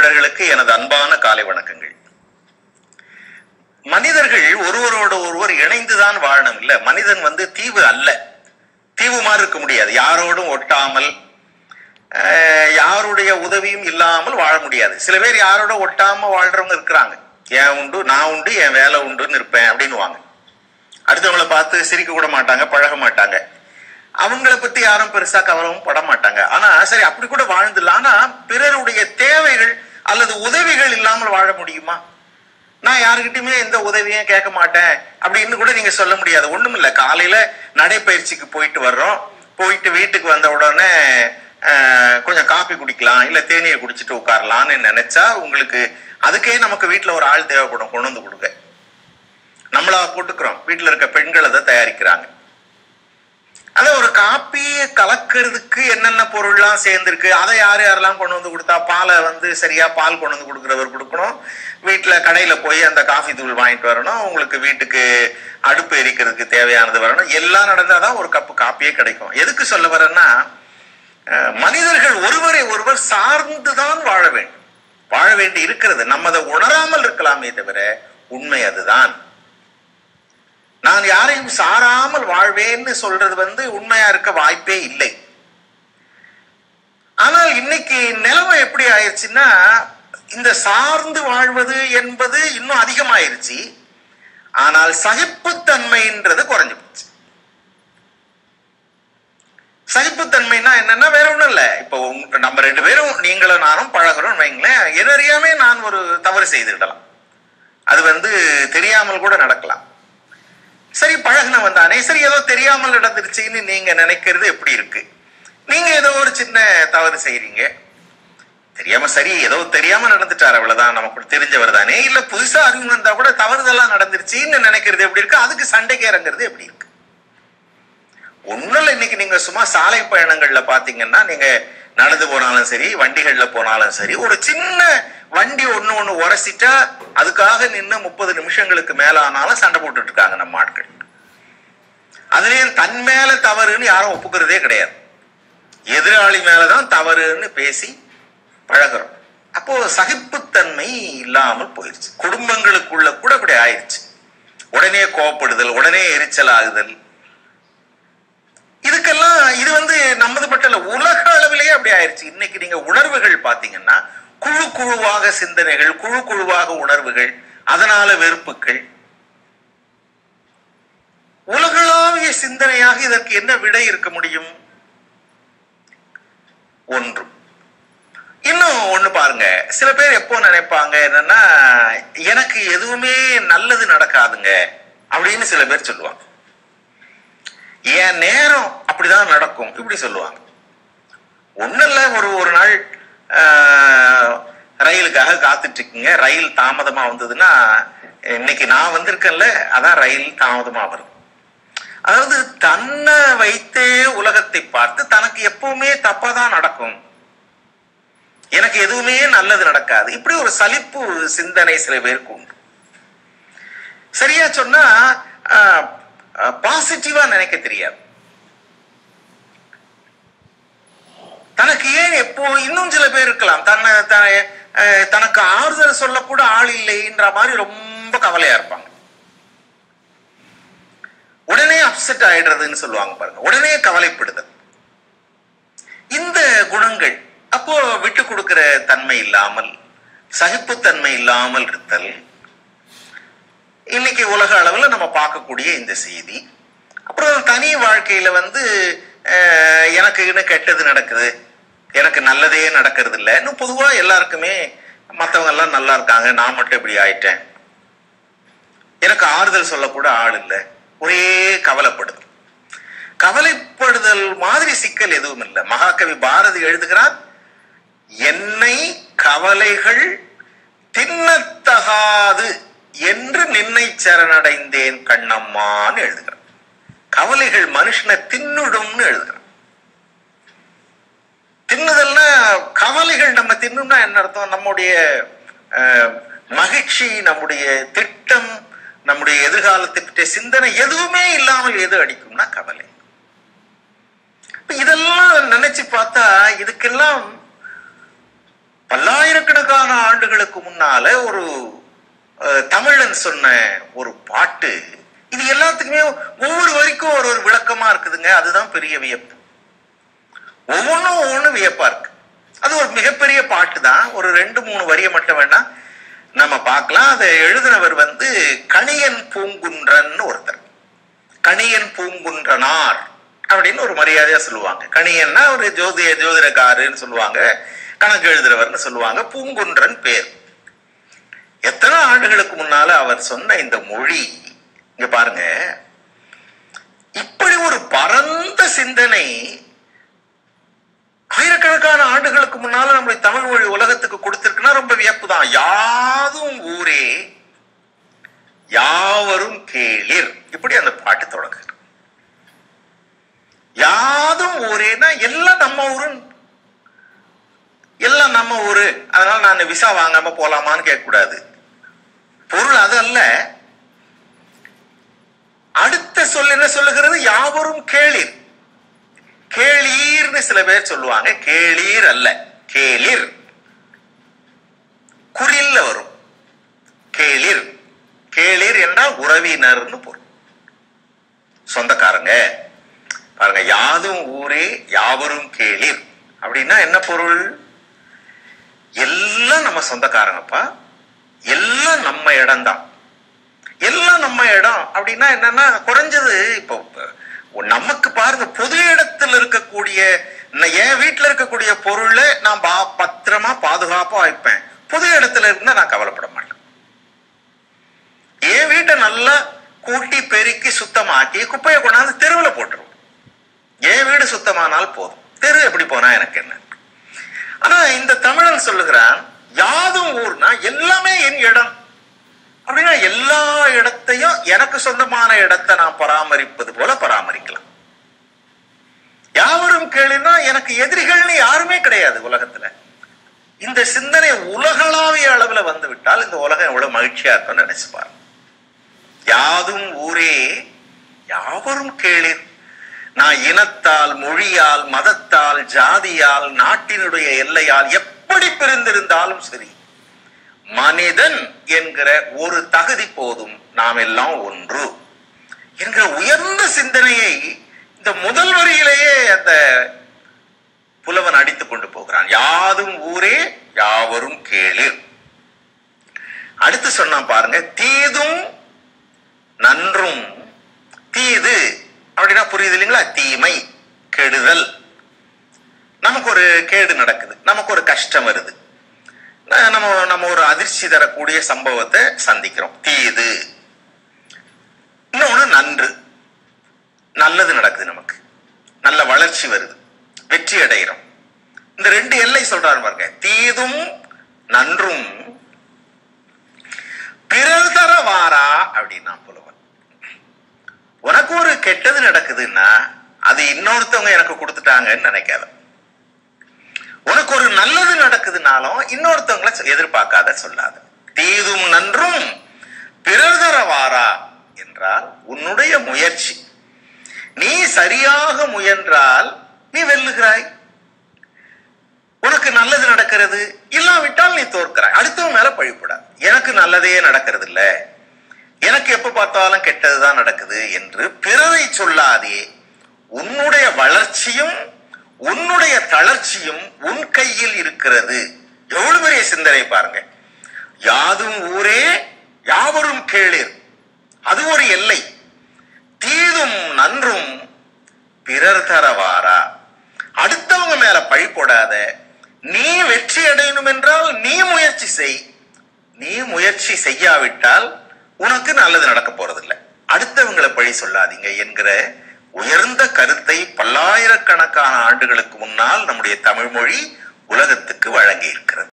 தமிழர்களுக்கு எனது அன்பான காலை வணக்கங்கள் மனிதர்கள் ஒருவரோடு ஒருவர் இணைந்துதான் வாழணும் இல்ல மனிதன் வந்து தீவு அல்ல தீவு மாதிரி இருக்க முடியாது யாரோடும் ஒட்டாமல் அஹ், யாருடைய உதவியும் இல்லாமல் வாழ முடியாது சில பேர் யாரோட ஒட்டாம வாழ்றவங்க இருக்கிறாங்க ஏன் உண்டு நான் உண்டு என் வேலை உண்டுன்னு இருப்பேன் அப்படின்னுவாங்க அடுத்தவங்கள பார்த்து சிரிக்க கூட மாட்டாங்க பழக மாட்டாங்க அவங்கள பத்தி யாரும் பெருசா கவலவும் பட மாட்டாங்க ஆனா சரி அப்படி கூட வாழ்ந்துடலாம் ஆனா பிறருடைய தேவைகள் அல்லது உதவிகள் இல்லாமல் வாழ முடியுமா நான் யாருக்கிட்டயுமே எந்த உதவியும் கேட்க மாட்டேன் அப்படின்னு கூட நீங்க சொல்ல முடியாது ஒண்ணும் இல்ல காலையில நடைப்பயிற்சிக்கு போயிட்டு வர்றோம் போயிட்டு வீட்டுக்கு வந்த உடனே ஆஹ், கொஞ்சம் காபி குடிக்கலாம் இல்ல தேநீர் குடிச்சிட்டு உட்காரலாம்னு நினைச்சா உங்களுக்கு அதுக்கே நமக்கு வீட்டுல ஒரு ஆள் தேவைப்படும் கொண்டு வந்து கொடுக்க நம்மளா போட்டுக்கிறோம் வீட்டுல இருக்க பெண்கள் அதை தயாரிக்கிறாங்க அத ஒரு காப்பியை கலக்கிறதுக்கு என்னென்ன பொருள்லாம் சேர்ந்திருக்கு அதை யார் யாரெல்லாம் கொண்டு வந்து கொடுத்தா பாலை வந்து சரியா பால் கொண்டு வந்து கொடுக்குறவர் கொடுக்கணும் வீட்டுல கடையில போய் அந்த காஃபி தூள் வாங்கிட்டு வரணும் உங்களுக்கு வீட்டுக்கு அடுப்பு எரிக்கிறதுக்கு தேவையானது வரணும் எல்லாம் நடந்தாதான் ஒரு கப்பு காப்பியே கிடைக்கும் எதுக்கு சொல்ல வரேன்னா அஹ், மனிதர்கள் ஒருவரை ஒருவர் சார்ந்துதான் வாழ வேண்டும் வாழ வேண்டி இருக்கிறது நம்ம அதை உணராமல் இருக்கலாமே தவிர உண்மை அதுதான் நான் யாரையும் சாராமல் வாழ்வேன்னு சொல்றது வந்து உண்மையா இருக்க வாய்ப்பே இல்லை ஆனால் இன்னைக்கு நிலைமை எப்படி ஆயிடுச்சுன்னா இந்த சார்ந்து வாழ்வது என்பது இன்னும் அதிகமாயிருச்சு ஆனால் சகிப்புத்தன்மைன்றது குறைஞ்சு போச்சு சகிப்புத்தன்மைனா என்னன்னா வேற ஒண்ணும் இல்ல இப்போ உங்க- நம்ம ரெண்டு பேரும் நீங்களும் நானும் பழகுறோம் வைங்களேன் எதறியாமே நான் ஒரு தவறு செய்துவிடலாம் அது வந்து தெரியாமல் கூட நடக்கலாம் சரி பழகுனவன் தானே சரி ஏதோ தெரியாமல் நடந்துருச்சுன்னு நீங்க நினைக்கிறது எப்படி இருக்கு நீங்க ஏதோ ஒரு சின்ன தவறு செய்றீங்க தெரியாம சரி ஏதோ தெரியாம நடந்துட்டார் அவ்வளவுதான் நமக்கு தெரிஞ்சவர் தானே இல்ல புதுசா அறிவு வந்தா கூட தவறுதெல்லாம் நடந்துருச்சுன்னு நினைக்கிறது எப்படி இருக்கு அதுக்கு சண்டைக்கு இறங்குறது எப்படி இருக்கு ஒண்ணுல இன்னைக்கு நீங்க சும்மா சாலை பயணங்கள்ல பாத்தீங்கன்னா நீங்க நடந்து போனாலும் சரி வண்டிகள்ல போனாலும் சரி ஒரு சின்ன வண்டி ஒண்ணு ஒண்ணு உரசிட்டா அதுக்காக நின்னு முப்பது நிமிஷங்களுக்கு மேல ஆனாலும் சண்டை போட்டுட்டு இருக்காங்க நம்ம ஆட்கள் அதுலயும் தன் மேல தவறுன்னு யாரும் ஒப்புக்கிறதே கிடையாது எதிராளி மேலதான் தவறுன்னு பேசி பழகுறோம் அப்போ சகிப்புத்தன்மை இல்லாமல் போயிருச்சு குடும்பங்களுக்குள்ள கூட அப்படி ஆயிடுச்சு உடனே கோவப்படுதல் உடனே எரிச்சல் ஆகுதல் இதுக்கெல்லாம் இது வந்து நமது மட்டும் இல்ல உலக அளவிலேயே அப்படி ஆயிருச்சு இன்னைக்கு நீங்க உணர்வுகள் பாத்தீங்கன்னா குழு குழுவாக சிந்தனைகள் குழு குழுவாக உணர்வுகள் அதனால வெறுப்புகள் உலகளாவிய சிந்தனையாக இதற்கு என்ன விடை இருக்க முடியும் ஒன்று இன்னும் ஒண்ணு பாருங்க சில பேர் எப்போ நினைப்பாங்க என்னன்னா எனக்கு எதுவுமே நல்லது நடக்காதுங்க அப்படின்னு சில பேர் சொல்லுவாங்க என் நேரம் அப்படிதான் நடக்கும் இப்படி சொல்லுவாங்க ஒண்ணும் இல்ல ஒரு ஒரு நாள் ஆஹ், ரயிலுக்காக காத்துட்டு இருக்கீங்க ரயில் தாமதமா வந்ததுன்னா இன்னைக்கு நான் வந்திருக்கேன்ல அதான் ரயில் தாமதமா வரும் அதாவது தன்னை வைத்தே உலகத்தை பார்த்து தனக்கு எப்பவுமே தப்பா தான் நடக்கும் எனக்கு எதுவுமே நல்லது நடக்காது இப்படி ஒரு சலிப்பு சிந்தனை சில பேருக்கு உண்டு சரியா சொன்னா பாசிட்டிவா நினைக்க தெரியாது தனக்கு ஏன் எப்போ இன்னும் சில பேர் இருக்கலாம் தன்னை த- அஹ், தனக்கு ஆறுதல் சொல்லக்கூட ஆள் இல்லைன்ற மாதிரி ரொம்ப கவலையா இருப்பாங்க உடனே அப்செட் ஆயிடுறதுன்னு சொல்லுவாங்க பாருங்க உடனே கவலைப்படுதல் இந்த குணங்கள் அப்போ விட்டு கொடுக்கிற தன்மை இல்லாமல் சகிப்புத்தன்மை இல்லாமல் இருத்தல் இன்னைக்கு உலக அளவுல நம்ம பார்க்கக்கூடிய இந்த செய்தி அப்புறம் தனி வாழ்க்கையில வந்து அஹ், எனக்கு இன்னும் கெட்டது நடக்குது எனக்கு நல்லதே நடக்கிறது இல்லை இன்னும் பொதுவா எல்லாருக்குமே மத்தவங்க எல்லாம் நல்லா இருக்காங்க நான் மட்டும் இப்படி ஆயிட்டேன் எனக்கு ஆறுதல் சொல்லக்கூட ஆள் இல்லை ஒரே கவலைப்படுது கவலைப்படுதல் மாதிரி சிக்கல் எதுவும் இல்லை மகாகவி பாரதி எழுதுகிறார் என்னை கவலைகள் தின்னத்தகாது என்று நின்னை சரணடைந்தேன் கண்ணம்மான்னு எழுதுகிறார் கவலைகள் மனுஷனை தின்னுடும்னு எழுதுகிறார் தின்னுதல்னா கவலைகள் நம்ம தின்னும்னா என்ன அர்த்தம் நம்முடைய அஹ், மகிழ்ச்சி நம்முடைய திட்டம் நம்முடைய எதிர்காலத்தை பற்றிய சிந்தனை எதுவுமே இல்லாமல் எது அடிக்கும்னா கவலை இப்ப இதெல்லாம் நினைச்சு பார்த்தா இதுக்கெல்லாம் பல்லாயிரக்கணக்கான ஆண்டுகளுக்கு முன்னால ஒரு அஹ், தமிழன் சொன்ன ஒரு பாட்டு இது எல்லாத்துக்குமே ஒவ்வொரு வரிக்கும் ஒரு ஒரு விளக்கமா இருக்குதுங்க அதுதான் பெரிய வியப்பு ஒவ்வொன்றும் ஒவ்வொன்றும் வியப்பா இருக்கு அது ஒரு மிகப்பெரிய பாட்டு தான் ஒரு ரெண்டு மூணு வரியை மட்டும் வேணா நம்ம பார்க்கலாம் அதை எழுதினவர் வந்து கணியன் பூங்குன்றன்னு ஒருத்தர் கணியன் பூங்குன்றனார் அப்படின்னு ஒரு மரியாதையா சொல்லுவாங்க கணியன்னா ஒரு ஜோதிய ஜோதிடக்காருன்னு சொல்லுவாங்க கணக்கு எழுதுறவர்னு சொல்லுவாங்க பூங்குன்றன் பேர் எத்தனை ஆண்டுகளுக்கு முன்னால அவர் சொன்ன இந்த மொழி இங்க பாருங்க இப்படி ஒரு பரந்த சிந்தனை ஆயிரக்கணக்கான ஆண்டுகளுக்கு முன்னால நம்முடைய தமிழ் மொழி உலகத்துக்கு கொடுத்திருக்குன்னா ரொம்ப வியப்பு தான் யாதும் ஊரே யாவரும் கேளிர் இப்படி அந்த பாட்டு தொடங்குது யாதும் ஊரேனா எல்லாம் நம்ம ஊரு எல்லாம் நம்ம ஊரு அதனால நான் விசா வாங்காம போலாமான்னு கேட்க கூடாது பொருள் அது அல்ல அடுத்த சொல் என்ன சொல்லுகிறது யாவரும் கேளிர் கேளீர்னு சில பேர் சொல்லுவாங்க கேளீர் அல்ல கேளிர் குறில்ல வரும் கேளிர் கேளிர் என்றால் உறவினர்னு பொருள் சொந்தக்காரங்க பாருங்க யாதும் ஊரே யாவரும் கேளிர் அப்படின்னா என்ன பொருள் எல்லாம் நம்ம சொந்தக்காரங்கப்பா எல்லாம் நம்ம இடம்தான் எல்லாம் நம்ம இடம் அப்படின்னா என்னன்னா குறைஞ்சது இப்போ நமக்கு பாருங்க பொது இடத்துல இருக்கக்கூடிய நான் என் வீட்டுல இருக்கக்கூடிய பொருளை நான் பா- பத்திரமா பாதுகாப்பா வைப்பேன் பொது இடத்துல இருந்தா நான் கவலைப்பட மாட்டேன் என் வீட்டை நல்லா கூட்டி பெருக்கி சுத்தமாக்கி குப்பையை கொண்டாந்து தெருவில் போட்டுருவோம் என் வீடு சுத்தமானால் போதும் தெரு எப்படி போனா எனக்கு என்ன ஆனா இந்த தமிழன் சொல்லுகிறான் யாதும் ஊர்னா எல்லாமே என் இடம் அப்படின்னா எல்லா இடத்தையும் எனக்கு சொந்தமான இடத்தை நான் பராமரிப்பது போல பராமரிக்கலாம் யாவரும் கேளுன்னா எனக்கு எதிரிகள்னு யாருமே கிடையாது உலகத்துல இந்த சிந்தனை உலகளாவிய அளவுல வந்து விட்டால் இந்த உலகம் எவ்வளவு மகிழ்ச்சியா இருக்கும்னு நினைச்சு பாருங்க யாதும் ஊரே யாவரும் கேளிர் நான் இனத்தால் மொழியால் மதத்தால் ஜாதியால் நாட்டினுடைய எல்லையால் எப்படி பிரிந்திருந்தாலும் சரி மனிதன் என்கிற ஒரு தகுதி போதும் நாம் எல்லாம் ஒன்று என்கிற உயர்ந்த சிந்தனையை இந்த முதல் வரியிலேயே அந்த புலவன் அடித்துக் கொண்டு போகிறான் யாதும் ஊரே யாவரும் கேளிர் அடுத்து சொன்னான் பாருங்க தீதும் நன்றும் தீது அப்படின்னா புரியுது இல்லைங்களா தீமை கெடுதல் நமக்கு ஒரு கேடு நடக்குது நமக்கு ஒரு கஷ்டம் வருது ந- நம்ம நம்ம ஒரு அதிர்ச்சி தரக்கூடிய சம்பவத்தை சந்திக்கிறோம் தீது இன்னொன்னு நன்று நல்லது நடக்குது நமக்கு நல்ல வளர்ச்சி வருது வெற்றி அடைகிறோம் இந்த ரெண்டு எல்லை சொல்றாரு பாருங்க தீதும் நன்றும் பிறர் தர வாரா அப்படின்னா புலவன் உனக்கு ஒரு கெட்டது நடக்குதுன்னா அது இன்னொருத்தவங்க எனக்கு கொடுத்துட்டாங்கன்னு நினைக்காத உனக்கு ஒரு நல்லது நடக்குதுனாலும் இன்னொருத்தவங்களை சொ- எதிர்பார்க்காத சொல்லாத தீதும் நன்றும் பிறர் தர வாரா என்றால் உன்னுடைய முயற்சி நீ சரியாக முயன்றால் நீ வெல்லுகிறாய் உனக்கு நல்லது நடக்கிறது இல்லாவிட்டால் நீ தோற்கிறாய் அடுத்தவன் மேல பழிப்படாது எனக்கு நல்லதே நடக்கிறது இல்ல எனக்கு எப்ப பார்த்தாலும் கெட்டதுதான் நடக்குது என்று பிறரை சொல்லாதே உன்னுடைய வளர்ச்சியும் உன்னுடைய தளர்ச்சியும் உன் கையில் இருக்கிறது எவ்வளவு பெரிய சிந்தனை பாருங்க யாதும் ஊரே யாவரும் கேளிர் அது ஒரு எல்லை தீதும் நன்றும் பிறர் தரவாரா அடுத்தவங்க மேல பழி போடாத நீ வெற்றி அடையணும் என்றால் நீ முயற்சி செய் நீ முயற்சி செய்யாவிட்டால் உனக்கு நல்லது நடக்க போறதில்லை அடுத்தவங்களை பழி சொல்லாதீங்க என்கிற உயர்ந்த கருத்தை பல்லாயிரக்கணக்கான ஆண்டுகளுக்கு முன்னால் நம்முடைய தமிழ் மொழி உலகத்துக்கு வழங்கி இருக்கிறது